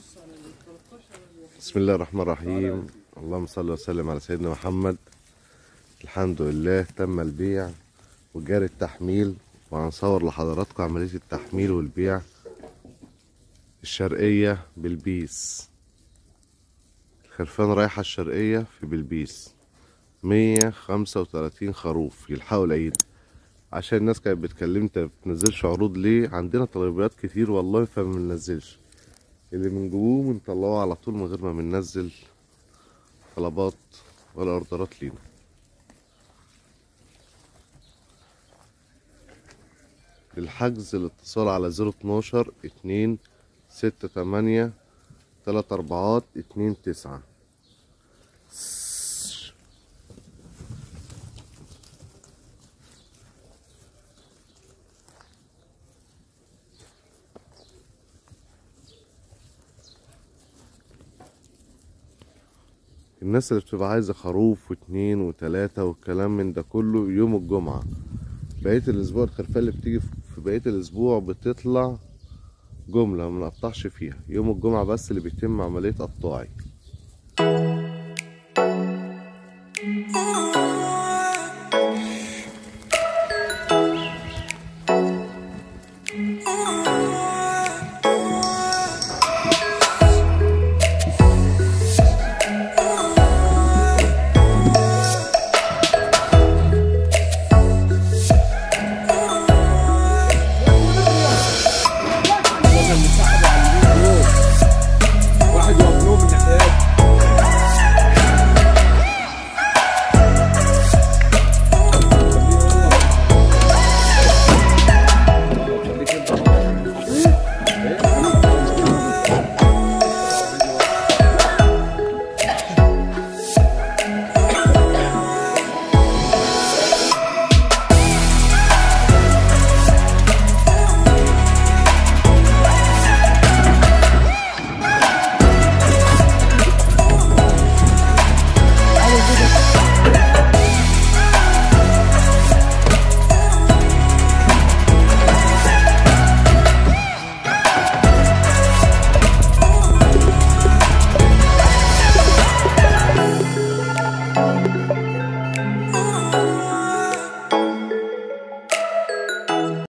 بسم الله الرحمن الرحيم اللهم صل وسلم على سيدنا محمد الحمد لله تم البيع وجاري التحميل وهنصور لحضراتكم عملية التحميل والبيع الشرقية بلبيس الخرفان رايحة الشرقية في بلبيس مية خمسة وتلاتين خروف يلحقوا العيد عشان الناس كانت بتكلمني انت بتنزلش عروض ليه عندنا طلبيات كتير والله فما بننزلش اللي بنجيبوه بنطلعوه على طول من غير ما بننزل طلبات ولا اوردرات لينا الحجز الاتصال على زيرو اتناشر اتنين ستة تمانية تلات أربعات اتنين تسعة الناس اللي بتبقى عايزة خروف واتنين وتلاتة والكلام من ده كله يوم الجمعة بقية الأسبوع الخرفان اللي بتيجي في بقية الأسبوع بتطلع جملة منقطعش فيها يوم الجمعة بس اللي بيتم عملية قطاعي Oh